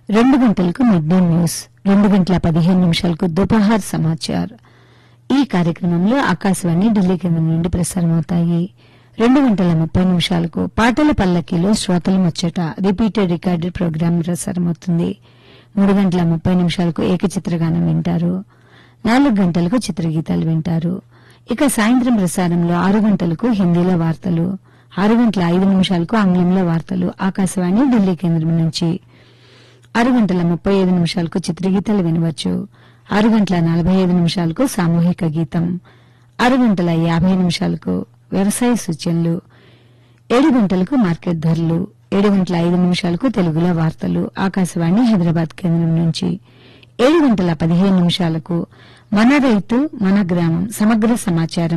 రెండు గంటలకు mid day news రెండు గంటల పదిహేను నిమిషాలకు దుపహార్ సమాచార్ ఈ కార్యక్రమంలో ఆకాశవాణి ఢిల్లీ కేంద్రం నుండి ప్రసారమవుతాయి రెండు గంటల ముప్పై నిమిషాలకు పాటల పల్లకీలో శ్రోతలు ముచ్చట రిపీటెడ్ రికార్డెడ్ ప్రోగ్రాం ప్రసారమవుతుంది మూడు గంటల ముప్పై నిమిషాలకు ఏకచిత్రగానం వింటారు నాలుగు గంటలకు చిత్రగీతాలు వింటారు ఇక సాయంత్రం ప్రసారంలో ఆరు గంటలకు హిందీలో వార్తలు ఆరు గంటల ఐదు నిమిషాలకు ఆంగ్లంలో వార్తలు ఆకాశవాణి ఢిల్లీ కేంద్రం నుంచి ఆరు గంటల ముప్పై ఐదు నిమిషాలకు చిత్రగీతాలు వినవచ్చు ఆరు గంటల నలభై ఐదు నిమిషాలకు సామూహిక గీతం ఆరు గంటల యాభై నిమిషాలకు వ్యవసాయ సూచనలు ఏడు గంటలకు మార్కెట్ ధరలు ఏడు గంటల ఐదు నిమిషాలకు తెలుగులో వార్తలు ఆకాశవాణి హైదరాబాద్ కేంద్రం నుంచి ఏడు గంటల పదిహేను నిమిషాలకు మన రైతు మన గ్రామం సమగ్ర సమాచారం